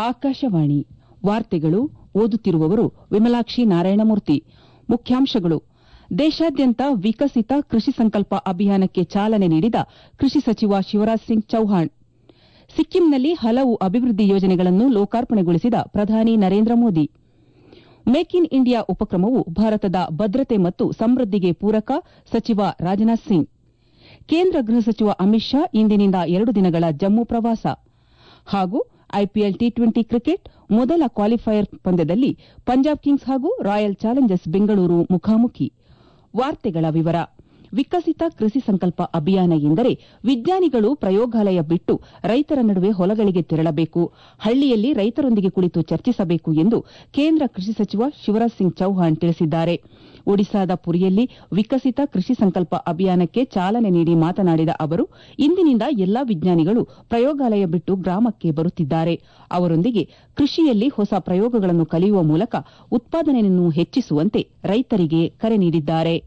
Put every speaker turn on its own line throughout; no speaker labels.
ಆಕಾಶವಾಣಿ ವಾರ್ತೆಗಳು ಓದುತ್ತಿರುವವರು ವಿಮಲಾಕ್ಷಿ ನಾರಾಯಣಮೂರ್ತಿ ಮುಖ್ಯಾಂಶಗಳು ದೇಶಾದ್ಯಂತ ವಿಕಸಿತ ಕೃಷಿ ಸಂಕಲ್ಪ ಅಭಿಯಾನಕ್ಕೆ ಚಾಲನೆ ನೀಡಿದ ಕೃಷಿ ಸಚಿವ ಶಿವರಾಜ್ ಸಿಂಗ್ ಚೌಹಾಣ್ ಸಿಕ್ಕಿಂನಲ್ಲಿ ಹಲವು ಅಭಿವೃದ್ದಿ ಯೋಜನೆಗಳನ್ನು ಲೋಕಾರ್ಪಣೆಗೊಳಿಸಿದ ಪ್ರಧಾನಿ Narendra Modi make in India ಉಪಕ್ರಮವು ಭಾರತದ ಭದ್ರತೆ ಮತ್ತು ಸಮೃದ್ದಿಗೆ ಪೂರಕ ಸಚಿವ ರಾಜನಾಥ್ ಸಿಂಗ್ ಕೇಂದ್ರ ಗೃಹ ಸಚಿವ ಅಮಿತ್ ಶಾ ಇಂದಿನಿಂದ ಎರಡು ದಿನಗಳ ಜಮ್ಮು ಪ್ರವಾಸ ಹಾಗೂ ಐಪಿಎಲ್ ಟಿ ಟ್ವೆಂಟಿ ಕ್ರಿಕೆಟ್ ಮೊದಲ ಕ್ವಾಲಿಫೈಯರ್ ಪಂದ್ಯದಲ್ಲಿ ಪಂಜಾಬ್ ಕಿಂಗ್ಸ್ ಹಾಗೂ ರಾಯಲ್ ಚಾಲೆಂಜರ್ಸ್ ಬೆಂಗಳೂರು ಮುಖಾಮುಖಿ ವಾರ್ತೆಗಳ ವಿವರ ವಿಕಸಿತ ಕೃಷಿ ಸಂಕಲ್ಪ ಅಭಿಯಾನ ಎಂದರೆ ವಿಜ್ಞಾನಿಗಳು ಪ್ರಯೋಗಾಲಯ ಬಿಟ್ಟು ರೈತರ ನಡುವೆ ಹೊಲಗಳಿಗೆ ತೆರಳಬೇಕು ಹಳ್ಳಿಯಲ್ಲಿ ರೈತರೊಂದಿಗೆ ಕುಳಿತು ಚರ್ಚಿಸಬೇಕು ಎಂದು ಕೇಂದ್ರ ಕೃಷಿ ಸಚಿವ ಶಿವರಾಜ್ ಸಿಂಗ್ ಚೌಹಾಣ್ ತಿಳಿಸಿದ್ದಾರೆ ಒಡಿಸಾದ ಪುರಿಯಲ್ಲಿ ವಿಕಸಿತ ಕೃಷಿ ಸಂಕಲ್ಪ ಅಭಿಯಾನಕ್ಕೆ ಚಾಲನೆ ನೀಡಿ ಮಾತನಾಡಿದ ಅವರು ಇಂದಿನಿಂದ ಎಲ್ಲಾ ವಿಜ್ಞಾನಿಗಳು ಪ್ರಯೋಗಾಲಯ ಬಿಟ್ಟು ಗ್ರಾಮಕ್ಕೆ ಬರುತ್ತಿದ್ದಾರೆ ಅವರೊಂದಿಗೆ ಕೃಷಿಯಲ್ಲಿ ಹೊಸ ಪ್ರಯೋಗಗಳನ್ನು ಕಲಿಯುವ ಮೂಲಕ ಉತ್ಪಾದನೆಯನ್ನು ಹೆಚ್ಚಿಸುವಂತೆ ರೈತರಿಗೆ ಕರೆ ನೀಡಿದ್ದಾರೆ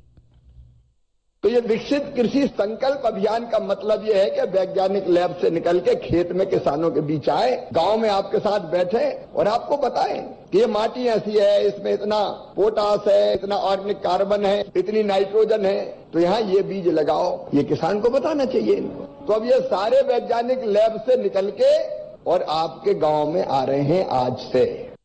तो ये विकसित कृषि संकल्प अभियान का मतलब ये है कि वैज्ञानिक लैब से निकल के खेत में किसानों के बीच आए गांव में आपके साथ बैठे और आपको बताएं कि ये माटी ऐसी है इसमें इतना पोटास है इतना ऑर्गेनिक कार्बन है इतनी नाइट्रोजन है तो यहाँ ये बीज लगाओ ये किसान को बताना चाहिए इनको तो अब ये सारे वैज्ञानिक लैब से निकल के और आपके गांव में आ रहे हैं आज से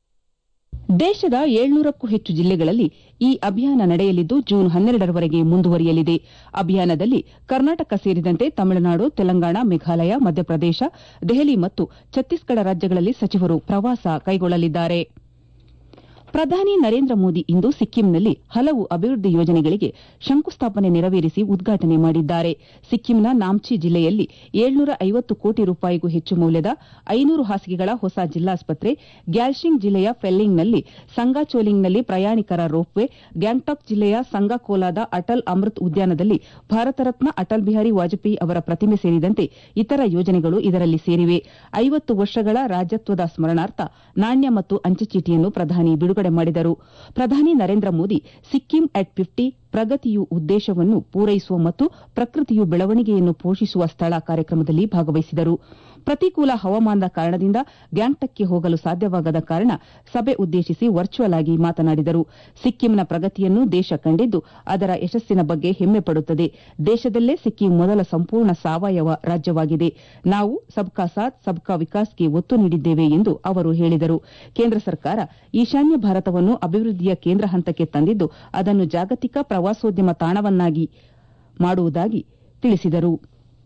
ದೇಶದ ಏಳ್ನೂರಕ್ಕೂ ಹೆಚ್ಚು ಜಿಲ್ಲೆಗಳಲ್ಲಿ ಈ ಅಭಿಯಾನ ನಡೆಯಲಿದ್ದು ಜೂನ್ ಹನ್ನೆರಡರವರೆಗೆ ಮುಂದುವರಿಯಲಿದೆ ಅಭಿಯಾನದಲ್ಲಿ ಕರ್ನಾಟಕ ಸೇರಿದಂತೆ ತಮಿಳುನಾಡು ತೆಲಂಗಾಣ ಮೇಘಾಲಯ ಮಧ್ಯಪ್ರದೇಶ ದೆಹಲಿ ಮತ್ತು ಛತ್ತೀಸ್ಗಢ ರಾಜ್ಯಗಳಲ್ಲಿ ಸಚಿವರು ಪ್ರವಾಸ ಕೈಗೊಳ್ಳಲಿದ್ದಾರೆ ಪ್ರಧಾನಿ ನರೇಂದ್ರ ಮೋದಿ ಇಂದು ಸಿಕ್ಕಿಂನಲ್ಲಿ ಹಲವು ಅಭಿವೃದ್ದಿ ಯೋಜನೆಗಳಿಗೆ ಶಂಕುಸ್ಥಾಪನೆ ನೆರವೇರಿಸಿ ಉದ್ಘಾಟನೆ ಮಾಡಿದ್ದಾರೆ ಸಿಕ್ಕಿಂನ ನಾಮ್ಚಿ ಜಿಲ್ಲೆಯಲ್ಲಿ ಏಳ್ನೂರ ಐವತ್ತು ಕೋಟಿ ರೂಪಾಯಿಗೂ ಹೆಚ್ಚು ಮೌಲ್ಯದ ಐನೂರು ಹಾಸಿಗೆಗಳ ಹೊಸ ಜಿಲ್ಲಾಸ್ಪತ್ರೆ ಗ್ಯಾಲ್ಶಿಂಗ್ ಜಿಲ್ಲೆಯ ಫೆಲ್ಲಿಂಗ್ನಲ್ಲಿ ಸಂಗಾಚೋಲಿಂಗ್ನಲ್ಲಿ ಪ್ರಯಾಣಿಕರ ರೋಪ್ವೇ ಗ್ಯಾಂಗ್ಟಾಕ್ ಜಿಲ್ಲೆಯ ಸಂಗಾಕೋಲಾದ ಅಟಲ್ ಅಮೃತ್ ಉದ್ಯಾನದಲ್ಲಿ ಭಾರತ ರತ್ನ ಅಟಲ್ ಬಿಹಾರಿ ವಾಜಪೇಯಿ ಅವರ ಪ್ರತಿಮೆ ಸೇರಿದಂತೆ ಇತರ ಯೋಜನೆಗಳು ಇದರಲ್ಲಿ ಸೇರಿವೆ ಐವತ್ತು ವರ್ಷಗಳ ರಾಜತ್ವದ ಸ್ಮರಣಾರ್ಥ ನಾಣ್ಯ ಮತ್ತು ಅಂಚೆಚೀಟಿಯನ್ನು ಪ್ರಧಾನಿ ಬಿಡುಗಡೆ ಮಾಡಿದರು ಪ್ರಧಾನಿ ನರೇಂದ್ರ ಮೋದಿ ಸಿಕ್ಕಿಂ ಅಟ್ ಫಿಫ್ಟಿ ಪ್ರಗತಿಯು ಉದ್ದೇಶವನ್ನು ಪೂರೈಸುವ ಮತ್ತು ಪ್ರಕೃತಿಯು ಬೆಳವಣಿಗೆಯನ್ನು ಪೋಷಿಸುವ ಸ್ಥಳ ಕಾರ್ಯಕ್ರಮದಲ್ಲಿ ಭಾಗವಹಿಸಿದರು ಪ್ರತಿಕೂಲ ಹವಾಮಾನದ ಕಾರಣದಿಂದ ಗ್ಯಾಂಗ್ಟಕ್ಗೆ ಹೋಗಲು ಸಾಧ್ಯವಾಗದ ಕಾರಣ ಸಭೆ ಉದ್ದೇಶಿಸಿ ವರ್ಚುವಲ್ ಆಗಿ ಮಾತನಾಡಿದರು ಸಿಕ್ಕಿಂನ ಪ್ರಗತಿಯನ್ನು ದೇಶ ಕಂಡಿದ್ದು ಅದರ ಯಶಸ್ಸಿನ ಬಗ್ಗೆ ಹೆಮ್ಮೆ ಪಡುತ್ತದೆ ದೇಶದಲ್ಲೇ ಸಿಕ್ಕಿಂ ಮೊದಲ ಸಂಪೂರ್ಣ ಸಾವಯವ ರಾಜ್ಯವಾಗಿದೆ ನಾವು ಸಬ್ಕಾ ಸಾಥ್ ಸಬ್ಕಾ ವಿಕಾಸ್ಗೆ ಒತ್ತು ನೀಡಿದ್ದೇವೆ ಎಂದು ಅವರು ಹೇಳಿದರು ಕೇಂದ್ರ ಸರ್ಕಾರ ಈಶಾನ್ಯ ಭಾರತವನ್ನು ಅಭಿವೃದ್ದಿಯ ಕೇಂದ್ರ ಹಂತಕ್ಕೆ ತಂದಿದ್ದು ಅದನ್ನು ಜಾಗತಿಕ ಪ್ರವಾಸೋದ್ಯಮ ತಾಣವನ್ನಾಗಿ ಮಾಡುವುದಾಗಿ ತಿಳಿಸಿದರು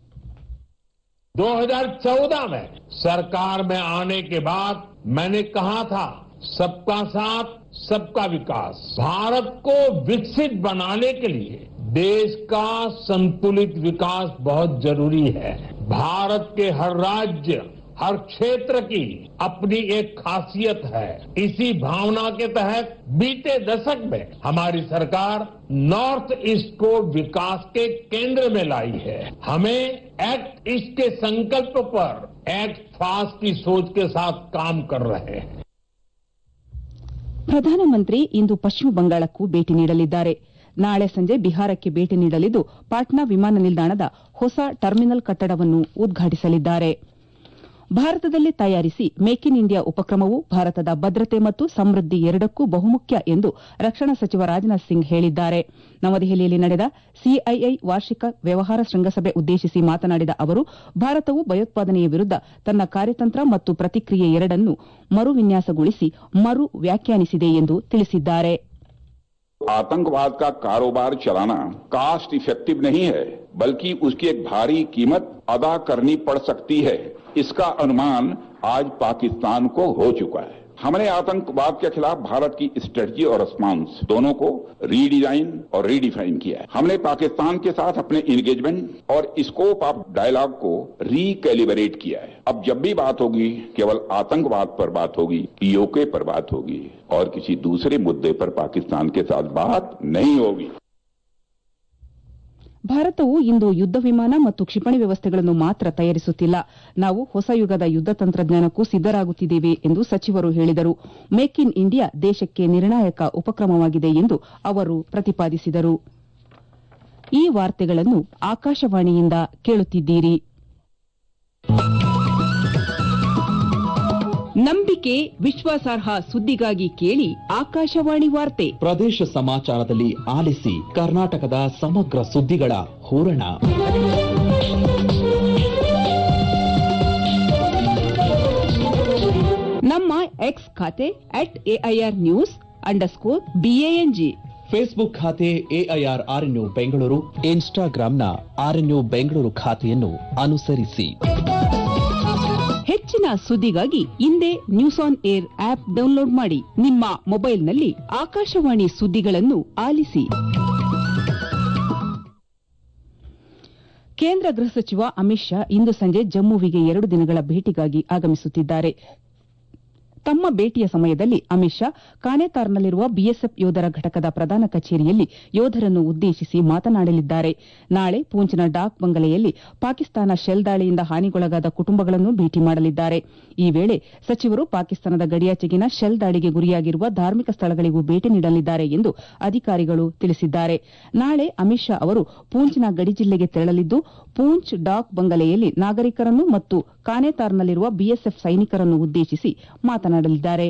2014 में सरकार में आने के बाद मैंने कहा था सबका साथ सबका विकास भारत को विकसित बनाने के लिए देश का संतुलित विकास बहुत जरूरी है भारत के हर राज्य हर क्षेत्र की अपनी एक खासियत है इसी भावना के तहत बीते दशक में हमारी सरकार नॉर्थ ईस्ट को विकास के केंद्र में लाई है हमें एक्ट ईस्ट के संकल्प पर एक्ट फास्ट की सोच के साथ काम कर रहे हैं
ಪ್ರಧಾನಮಂತ್ರಿ ಇಂದು ಪಶ್ಚಿಮ ಬಂಗಾಳಕ್ಕೂ ಭೇಟಿ ನೀಡಲಿದ್ದಾರೆ ನಾಳೆ ಸಂಜೆ ಬಿಹಾರಕ್ಕೆ ಭೇಟಿ ನೀಡಲಿದ್ದು ಪಾಟ್ನಾ ವಿಮಾನ ನಿಲ್ದಾಣದ ಹೊಸ ಟರ್ಮಿನಲ್ ಕಟ್ಟಡವನ್ನು ಉದ್ಘಾಟಿಸಲಿದ್ದಾರೆ ಭಾರತದಲ್ಲಿ ತಯಾರಿಸಿ ಮೇಕ್ ಇನ್ ಇಂಡಿಯಾ ಉಪಕ್ರಮವು ಭಾರತದ ಭದ್ರತೆ ಮತ್ತು ಸಮೃದ್ದಿ ಎರಡಕ್ಕೂ ಬಹುಮುಖ್ಯ ಎಂದು ರಕ್ಷಣಾ ಸಚಿವ ರಾಜನಾಥ್ ಸಿಂಗ್ ಹೇಳಿದ್ದಾರೆ ನವದೆಹಲಿಯಲ್ಲಿ ನಡೆದ ಸಿಐಐ ವಾರ್ಷಿಕ ವ್ಯವಹಾರ ಶೃಂಗಸಭೆ ಉದ್ದೇಶಿಸಿ ಮಾತನಾಡಿದ ಅವರು ಭಾರತವು ಭಯೋತ್ಪಾದನೆಯ ವಿರುದ್ದ ತನ್ನ ಕಾರ್ಯತಂತ್ರ ಮತ್ತು ಪ್ರತಿಕ್ರಿಯೆ ಎರಡನ್ನೂ ಮರು ವಿನ್ಯಾಸಗೊಳಿಸಿ ಮರು ವ್ಯಾಖ್ಯಾನಿಸಿದೆ ಎಂದು ತಿಳಿಸಿದ್ದಾರೆ
आतंकवाद का कारोबार चलाना कास्ट इफेक्टिव नहीं है बल्कि उसकी एक भारी कीमत अदा करनी पड़ सकती है इसका अनुमान आज पाकिस्तान को हो चुका है हमने आतंकवाद के खिलाफ भारत की स्ट्रेटजी और रिस्पांस दोनों को रीडिजाइन और रीडिफाइन किया है हमने पाकिस्तान के साथ अपने इंगेजमेंट और स्कोप ऑफ डायलॉग को रिकैलिब्रेट किया है अब जब भी बात होगी केवल आतंकवाद पर बात होगी पीओके पर बात होगी और किसी दूसरे मुद्दे पर पाकिस्तान के साथ बात नहीं होगी
ಭಾರತವು ಇಂದು ಯುದ್ದ ವಿಮಾನ ಮತ್ತು ಕ್ಷಿಪಣಿ ವ್ಯವಸ್ಥೆಗಳನ್ನು ಮಾತ್ರ ತಯಾರಿಸುತ್ತಿಲ್ಲ ನಾವು ಹೊಸ ಯುಗದ ಯುದ್ದ ತಂತ್ರಜ್ಞಾನಕ್ಕೂ ಸಿದ್ದರಾಗುತ್ತಿದ್ದೇವೆ ಎಂದು ಸಚಿವರು ಹೇಳಿದರು ಮೇಕ್ ಇನ್ ಇಂಡಿಯಾ ದೇಶಕ್ಕೆ ನಿರ್ಣಾಯಕ ಉಪಕ್ರಮವಾಗಿದೆ ಎಂದು ಅವರು ಪ್ರತಿಪಾದಿಸಿದರು ಈ ವಾರ್ತೆಗಳನ್ನು ಆಕಾಶವಾಣಿಯಿಂದ ಕೇಳುತ್ತಿದ್ದೀರಿ ನಂಬಿಕೆ ವಿಶ್ವಾಸಾರ್ಹ ಸುದ್ದಿಗಾಗಿ ಕೇಳಿ ಆಕಾಶವಾಣಿ ವಾರ್ತೆ
ಪ್ರದೇಶ ಸಮಾಚಾರದಲ್ಲಿ ಆಲಿಸಿ ಕರ್ನಾಟಕದ ಸಮಗ್ರ ಸುದ್ದಿಗಳ ಹೂರಣ
ನಮ್ಮ ಎಕ್ಸ್ ಖಾತೆ at AIR news underscore BANG
Facebook ಖಾತೆ ಎಐಆರ್ ಆರ್ಎನ್ಯು ಬೆಂಗಳೂರು ಇನ್ಸ್ಟಾಗ್ರಾಂನ ಆರ್ಎನ್ಯು ಬೆಂಗಳೂರು ಖಾತೆಯನ್ನು ಅನುಸರಿಸಿ
ಹೆಚ್ಚಿನ ಸುದ್ದಿಗಾಗಿ ಹಿಂದೆ news on air app download ಮಾಡಿ ನಿಮ್ಮ ಮೊಬೈಲ್ನಲ್ಲಿ ಆಕಾಶವಾಣಿ ಸುದ್ದಿಗಳನ್ನು ಆಲಿಸಿ ಕೇಂದ್ರ ಗೃಹ ಸಚಿವ ಅಮಿತ್ ಶಾ ಇಂದು ಸಂಜೆ ಜಮ್ಮುವಿಗೆ ಎರಡು ದಿನಗಳ ಭೇಟಿಗಾಗಿ ಆಗಮಿಸುತ್ತಿದ್ದಾರೆ ತಮ್ಮ ಭೇಟಿಯ ಸಮಯದಲ್ಲಿ ಅಮಿತ್ ಶಾ ಕಾನೆತಾರ್ನಲ್ಲಿರುವ ಬಿಎಸ್ಎಫ್ ಯೋಧರ ಘಟಕದ ಪ್ರಧಾನ ಕಚೇರಿಯಲ್ಲಿ ಯೋಧರನ್ನು ಉದ್ದೇಶಿಸಿ ಮಾತನಾಡಲಿದ್ದಾರೆ ನಾಳೆ ಪೂಂಚ್ನ ಡಾಕ್ ಬಂಗಲೆಯಲ್ಲಿ ಪಾಕಿಸ್ತಾನ ಶೆಲ್ ದಾಳಿಯಿಂದ ಹಾನಿಗೊಳಗಾದ ಕುಟುಂಬಗಳನ್ನು ಭೇಟಿ ಮಾಡಲಿದ್ದಾರೆ ಈ ವೇಳೆ ಸಚಿವರು ಪಾಕಿಸ್ತಾನದ ಗಡಿಯಾಚೆಗಿನ ಶೆಲ್ ದಾಳಿಗೆ ಗುರಿಯಾಗಿರುವ ಧಾರ್ಮಿಕ ಸ್ಥಳಗಳಿಗೂ ಭೇಟಿ ನೀಡಲಿದ್ದಾರೆ ಎಂದು ಅಧಿಕಾರಿಗಳು ತಿಳಿಸಿದ್ದಾರೆ ನಾಳೆ ಅಮಿತ್ ಶಾ ಅವರು ಪೂಂಚ್ನ ಗಡಿ ಜಿಲ್ಲೆಗೆ ತೆರಳಲಿದ್ದು ಪೂಂಚ್ ಡಾಕ್ ಬಂಗಲೆಯಲ್ಲಿ ನಾಗರಿಕರನ್ನು ಮತ್ತು ಕಾನೆತಾರ್ನಲ್ಲಿರುವ ಬಿಎಸ್ಎಫ್ ಸೈನಿಕರನ್ನು ಉದ್ದೇಶಿಸಿ ಮಾತನಾಡಲಿದ್ದಾರೆ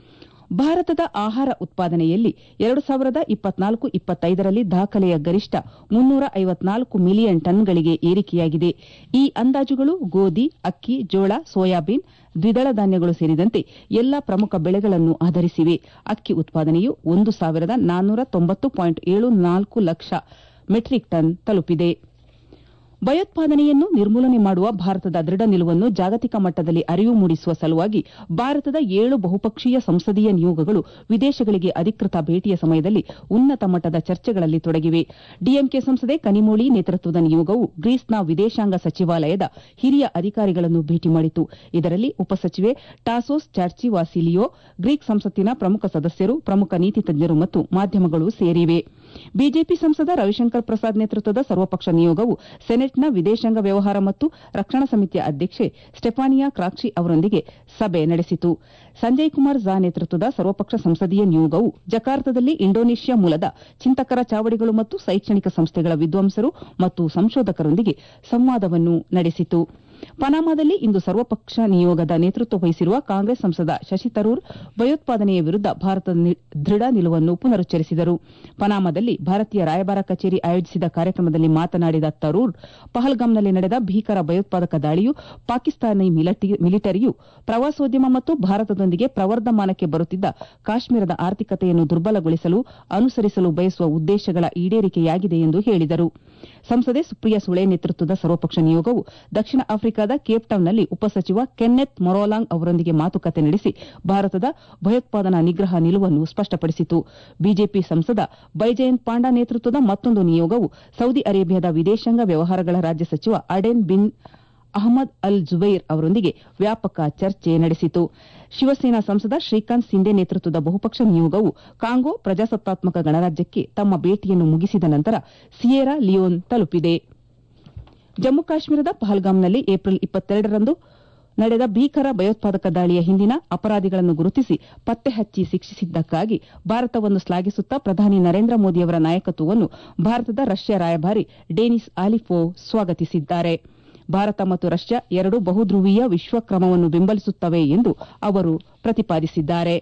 ಭಾರತದ ಆಹಾರ ಉತ್ಪಾದನೆಯಲ್ಲಿ ಎರಡು ಸಾವಿರದ ಇಪ್ಪತ್ನಾಲ್ಕು ಇಪ್ಪತ್ತೈದರಲ್ಲಿ ದಾಖಲೆಯ ಗರಿಷ್ಠ ಮುನ್ನೂರ ಐವತ್ನಾಲ್ಕು ಮಿಲಿಯನ್ ಟನ್ಗಳಿಗೆ ಏರಿಕೆಯಾಗಿದೆ ಈ ಅಂದಾಜುಗಳು ಗೋಧಿ ಅಕ್ಕಿ ಜೋಳ ಸೋಯಾಬೀನ್ ದ್ವಿದಳ ಧಾನ್ಯಗಳು ಸೇರಿದಂತೆ ಎಲ್ಲಾ ಪ್ರಮುಖ ಬೆಳೆಗಳನ್ನು ಆಧರಿಸಿವೆ ಅಕ್ಕಿ ಉತ್ಪಾದನೆಯು ಒಂದು ಸಾವಿರದ ನಾನ್ನೂರ ತೊಂಬತ್ತು ಪಾಯಿಂಟ್ ಏಳು ನಾಲ್ಕು ಲಕ್ಷ ಮೆಟ್ರಿಕ್ ಟನ್ ತಲುಪಿದೆ ಭಯೋತ್ಪಾದನೆಯನ್ನು ನಿರ್ಮೂಲನೆ ಮಾಡುವ ಭಾರತದ ದೃಢ ನಿಲುವನ್ನು ಜಾಗತಿಕ ಮಟ್ಟದಲ್ಲಿ ಅರಿವು ಮೂಡಿಸುವ ಸಲುವಾಗಿ ಭಾರತದ ಏಳು ಬಹುಪಕ್ಷೀಯ ಸಂಸದೀಯ ನಿಯೋಗಗಳು ವಿದೇಶಗಳಿಗೆ ಅಧಿಕೃತ ಭೇಟಿಯ ಸಮಯದಲ್ಲಿ ಉನ್ನತ ಮಟ್ಟದ ಚರ್ಚೆಗಳಲ್ಲಿ ತೊಡಗಿವೆ ಡಿಎಂಕೆ ಸಂಸದೆ ಕನಿಮೋಳಿ ನೇತೃತ್ವದ ನಿಯೋಗವು ಗ್ರೀಸ್ನ ವಿದೇಶಾಂಗ ಸಚಿವಾಲಯದ ಹಿರಿಯ ಅಧಿಕಾರಿಗಳನ್ನು ಭೇಟಿ ಮಾಡಿತು ಇದರಲ್ಲಿ ಉಪಸಚಿವೆ ಟಾಸೋಸ್ ಚಾರ್ಚಿ ವಾಸಿಲಿಯೋ ಗ್ರೀಕ್ ಸಂಸತ್ತಿನ ಪ್ರಮುಖ ಸದಸ್ಯರು ಪ್ರಮುಖ ನೀತಿ ತಜ್ಞರು ಮತ್ತು ಮಾಧ್ಯಮಗಳು ಸೇರಿವೆ ಬಿಜೆಪಿ ಸಂಸದ ರವಿಶಂಕರ್ ಪ್ರಸಾದ್ ನೇತೃತ್ವದ ಸರ್ವಪಕ್ಷ ನಿಯೋಗವು ಸೆನೆಟ್ನ ವಿದೇಶಾಂಗ ವ್ಯವಹಾರ ಮತ್ತು ರಕ್ಷಣಾ ಸಮಿತಿಯ ಅಧ್ಯಕ್ಷೆ ಸ್ಟೆಫಾನಿಯಾ ಕ್ರಾಕ್ಷಿ ಅವರೊಂದಿಗೆ ಸಭೆ ನಡೆಸಿತು ಸಂಜಯ್ ಕುಮಾರ್ ಝಾ ನೇತೃತ್ವದ ಸರ್ವಪಕ್ಷ ಸಂಸದೀಯ ನಿಯೋಗವು ಜಕಾರ್ತದಲ್ಲಿ ಇಂಡೋನೇಷ್ಯಾ ಮೂಲದ ಚಿಂತಕರ ಚಾವಡಿಗಳು ಮತ್ತು ಶೈಕ್ಷಣಿಕ ಸಂಸ್ಥೆಗಳ ವಿದ್ವಾಂಸರು ಮತ್ತು ಸಂಶೋಧಕರೊಂದಿಗೆ ಸಂವಾದವನ್ನು ನಡೆಸಿತು ಪನಾಮಾದಲ್ಲಿ ಇಂದು ಸರ್ವಪಕ್ಷ ನಿಯೋಗದ ನೇತೃತ್ವ ವಹಿಸಿರುವ ಕಾಂಗ್ರೆಸ್ ಸಂಸದ ಶಶಿ ತರೂರ್ ಭಯೋತ್ಪಾದನೆಯ ವಿರುದ್ದ ಭಾರತದ ದೃಢ ನಿಲುವನ್ನು ಪುನರುಚ್ಚರಿಸಿದರು ಪನಾಮಾದಲ್ಲಿ ಭಾರತೀಯ ರಾಯಭಾರ ಕಚೇರಿ ಆಯೋಜಿಸಿದ ಕಾರ್ಯಕ್ರಮದಲ್ಲಿ ಮಾತನಾಡಿದ ತರೂರ್ ಪಹಲ್ಗಾಮ್ನಲ್ಲಿ ನಡೆದ ಭೀಕರ ಭಯೋತ್ಪಾದಕ ದಾಳಿಯು ಪಾಕಿಸ್ತಾನಿ ಮಿಲಿಟರಿಯು ಪ್ರವಾಸೋದ್ಯಮ ಮತ್ತು ಭಾರತದೊಂದಿಗೆ ಪ್ರವರ್ಧಮಾನಕ್ಕೆ ಬರುತ್ತಿದ್ದ ಕಾಶ್ಮೀರದ ಆರ್ಥಿಕತೆಯನ್ನು ದುರ್ಬಲಗೊಳಿಸಲು ಅನುಸರಿಸಲು ಬಯಸುವ ಉದ್ದೇಶಗಳ ಈಡೇರಿಕೆಯಾಗಿದೆ ಎಂದು ಹೇಳಿದರು ಸಂಸದೆ ಸುಪ್ರಿಯಾ ಸುಳೆ ನೇತೃತ್ವದ ಸರ್ವಪಕ್ಷ ನಿಯೋಗವು ದಕ್ಷಿಣ ಆಫ್ರಿಕಾದ ಕೇಪ್ಟೌನ್ನಲ್ಲಿ ಉಪಸಚಿವ ಕೆನ್ನೆತ್ ಮೊರೋಲಾಂಗ್ ಅವರೊಂದಿಗೆ ಮಾತುಕತೆ ನಡೆಸಿ ಭಾರತದ ಭಯೋತ್ಪಾದನಾ ನಿಗ್ರಹ ನಿಲುವನ್ನು ಸ್ಪಷ್ಟಪಡಿಸಿತು ಬಿಜೆಪಿ ಸಂಸದ ಬೈಜಯಂತ್ ಪಾಂಡಾ ನೇತೃತ್ವದ ಮತ್ತೊಂದು ನಿಯೋಗವು ಸೌದಿ ಅರೇಬಿಯಾದ ವಿದೇಶಾಂಗ ವ್ಯವಹಾರಗಳ ರಾಜ್ಯ ಸಚಿವ ಅಡೆನ್ ಬಿನ್ ಅಹಮದ್ ಅಲ್ ಜುಬೈರ್ ಅವರೊಂದಿಗೆ ವ್ಯಾಪಕ ಚರ್ಚೆ ನಡೆಸಿತು ಶಿವಸೇನಾ ಸಂಸದ ಶ್ರೀಕಾಂತ್ ಸಿಂಧೆ ನೇತೃತ್ವದ ಬಹುಪಕ್ಷ ನಿಯೋಗವು ಕಾಂಗೋ ಪ್ರಜಾಸತ್ತಾತ್ಮಕ ಗಣರಾಜ್ಯಕ್ಕೆ ತಮ್ಮ ಭೇಟಿಯನ್ನು ಮುಗಿಸಿದ ನಂತರ ಸಿಯೇರಾ ಲಿಯೋನ್ ತಲುಪಿದೆ ಜಮ್ಮು ಕಾಶ್ಮೀರದ ಪಹಲ್ಗಾಮ್ನಲ್ಲಿ ಏಪ್ರಿಲ್ ಇಪ್ಪತ್ತೆರಡರಂದು ನಡೆದ ಭೀಕರ ಭಯೋತ್ಪಾದಕ ದಾಳಿಯ ಹಿಂದಿನ ಅಪರಾಧಿಗಳನ್ನು ಗುರುತಿಸಿ ಪತ್ತೆ ಹಚ್ಚಿ ಶಿಕ್ಷಿಸಿದ್ದಕ್ಕಾಗಿ ಭಾರತವನ್ನು ಶ್ಲಾಘಿಸುತ್ತಾ ಪ್ರಧಾನಿ ನರೇಂದ್ರ ಮೋದಿಯವರ ನಾಯಕತ್ವವನ್ನು ಭಾರತದ ರಷ್ಯಾ ರಾಯಭಾರಿ ಡೆನಿಸ್ ಆಲಿಫೋವ್ ಸ್ವಾಗತಿಸಿದ್ದಾರೆ ಭಾರತ ಮತ್ತು ರಷ್ಯಾ ಎರಡೂ ಬಹುಧ್ರುವೀಯ ವಿಶ್ವಕ್ರಮವನ್ನು ಬೆಂಬಲಿಸುತ್ತವೆ ಎಂದು ಅವರು ಪ್ರತಿಪಾದಿಸಿದ್ದಾರೆ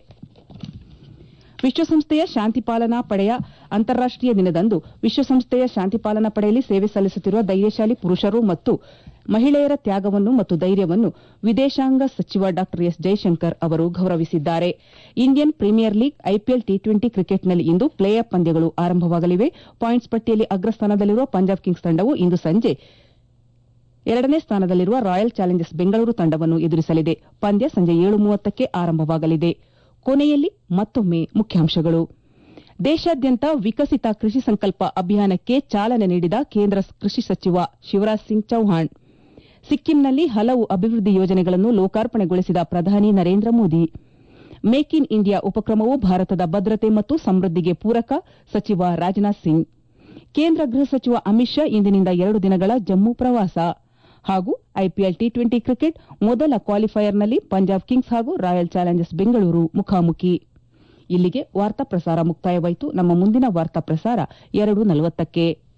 ವಿಶ್ವಸಂಸ್ಥೆಯ ಶಾಂತಿ ಪಾಲನಾ ಪಡೆಯ ಅಂತಾರಾಷ್ಟೀಯ ದಿನದಂದು ವಿಶ್ವಸಂಸ್ಥೆಯ ಶಾಂತಿ ಪಾಲನಾ ಪಡೆಯಲ್ಲಿ ಸೇವೆ ಸಲ್ಲಿಸುತ್ತಿರುವ ಧೈರ್ಯಶಾಲಿ ಪುರುಷರು ಮತ್ತು ಮಹಿಳೆಯರ ತ್ಯಾಗವನ್ನು ಮತ್ತು ಧೈರ್ಯವನ್ನು ವಿದೇಶಾಂಗ ಸಚಿವ ಡಾ ಎಸ್ ಜೈಶಂಕರ್ ಅವರು ಗೌರವಿಸಿದ್ದಾರೆ Indian Premier League IPL T twenty ಕ್ರಿಕೆಟ್ನಲ್ಲಿ ಇಂದು ಪ್ಲೇ ಆಫ್ ಪಂದ್ಯಗಳು ಆರಂಭವಾಗಲಿವೆ ಪಾಯಿಂಟ್ಸ್ ಪಟ್ಟಿಯಲ್ಲಿ ಅಗ್ರಸ್ಥಾನದಲ್ಲಿರುವ ಪಂಜಾಬ್ ಕಿಂಗ್ಸ್ ತಂಡವು ಇಂದು ಸಂಜೆ ಎರಡನೇ ಸ್ಥಾನದಲ್ಲಿರುವ ರಾಯಲ್ ಚಾಲೆಂಜರ್ಸ್ ಬೆಂಗಳೂರು ತಂಡವನ್ನು ಎದುರಿಸಲಿದೆ ಪಂದ್ಯ ಸಂಜೆ ಏಳು ಮೂವತ್ತಕ್ಕೆ ಆರಂಭವಾಗಲಿದೆ ಕೊನೆಯಲ್ಲಿ ಮತ್ತೊಮ್ಮೆ ಮುಖ್ಯಾಂಶಗಳು ದೇಶಾದ್ಯಂತ ವಿಕಸಿತ ಕೃಷಿ ಸಂಕಲ್ಪ ಅಭಿಯಾನಕ್ಕೆ ಚಾಲನೆ ನೀಡಿದ ಕೇಂದ್ರ ಕೃಷಿ ಸಚಿವ ಶಿವರಾಜ್ ಸಿಂಗ್ ಚೌಹಾಣ್ ಸಿಕ್ಕಿಂನಲ್ಲಿ ಹಲವು ಅಭಿವೃದ್ಧಿ ಯೋಜನೆಗಳನ್ನು ಲೋಕಾರ್ಪಣೆಗೊಳಿಸಿದ ಪ್ರಧಾನಿ Narendra Modi make in India ಉಪಕ್ರಮವು ಭಾರತದ ಭದ್ರತೆ ಮತ್ತು ಸಮೃದ್ಧಿಗೆ ಪೂರಕ ಸಚಿವ ರಾಜನಾಥ್ ಸಿಂಗ್ ಕೇಂದ್ರ ಗೃಹ ಸಚಿವ ಅಮಿತ್ ಶಾ ಇಂದಿನಿಂದ ಎರಡು ದಿನಗಳ ಜಮ್ಮು ಪ್ರವಾಸ ಹಾಗೂ ಐಪಿಎಲ್ ಟಿ ಟ್ವೆಂಟಿ ಕ್ರಿಕೆಟ್ ಮೊದಲ ಕ್ವಾಲಿಫೈಯರ್ನಲ್ಲಿ ಪಂಜಾಬ್ ಕಿಂಗ್ಸ್ ಹಾಗೂ ರಾಯಲ್ ಚಾಲೆಂಜರ್ಸ್ ಬೆಂಗಳೂರು ಮುಖಾಮುಖಿ ಇಲ್ಲಿಗೆ ವಾರ್ತಾ ಪ್ರಸಾರ ಮುಕ್ತಾಯವಾಯಿತು ನಮ್ಮ ಮುಂದಿನ ವಾರ್ತಾ ಪ್ರಸಾರ ಎರಡು ನಲವತ್ತಕ್ಕೆ